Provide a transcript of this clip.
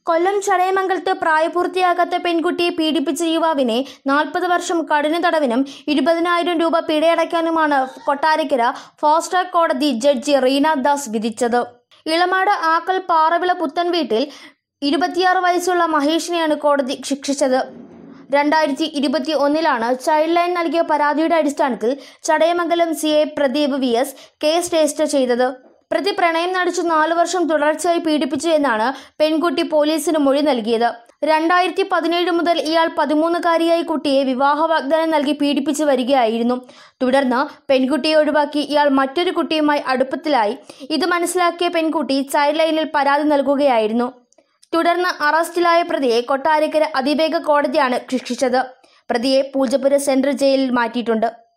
കൊല്ലം ചടയമംഗലത്ത് പ്രായപൂർത്തിയാകാത്ത പെൺകുട്ടിയെ പീഡിപ്പിച്ച യുവാവിനെ നാൽപ്പത് വർഷം കഠിന തടവിനും ഇരുപതിനായിരം രൂപ പിഴയടയ്ക്കാനുമാണ് കൊട്ടാരക്കര ഫാസ്റ്റ് ട്രാക്ക് കോടതി ജഡ്ജി റീന ദാസ് വിധിച്ചത് ഇളമാട് ആക്കൽ പാറവിള പുത്തൻ വീട്ടിൽ ഇരുപത്തിയാറ് വയസ്സുള്ള മഹേഷിനെയാണ് കോടതി ശിക്ഷിച്ചത് രണ്ടായിരത്തി ഇരുപത്തി ഒന്നിലാണ് ചൈൽഡ് ലൈൻ നൽകിയ പരാതിയുടെ അടിസ്ഥാനത്തിൽ Chadayamangalam C A Pradeep V S case register ചെയ്തത് പ്രതി പ്രണയം നടിച്ചു നാലു വർഷം തുടർച്ചയായി പീഡിപ്പിച്ചു എന്നാണ് പെൺകുട്ടി പോലീസിന് മൊഴി നൽകിയത് രണ്ടായിരത്തി പതിനേഴ് മുതൽ ഇയാൾ പതിമൂന്നുകാരിയായ കുട്ടിയെ വിവാഹ വാഗ്ദാനം നൽകി പീഡിപ്പിച്ചു വരികയായിരുന്നു തുടർന്ന് പെൺകുട്ടിയെ ഒഴിവാക്കി ഇയാൾ മറ്റൊരു കുട്ടിയുമായി അടുപ്പത്തിലായി ഇത് മനസ്സിലാക്കിയ പെൺകുട്ടി ചൈൽഡ് ലൈനിൽ പരാതി നൽകുകയായിരുന്നു തുടർന്ന് അറസ്റ്റിലായ പ്രതിയെ കൊട്ടാരക്കര അതിവേഗ കോടതിയാണ് ശിക്ഷിച്ചത് പ്രതിയെ പൂജപ്പുര സെൻട്രൽ ജയിലിൽ മാറ്റിയിട്ടുണ്ട്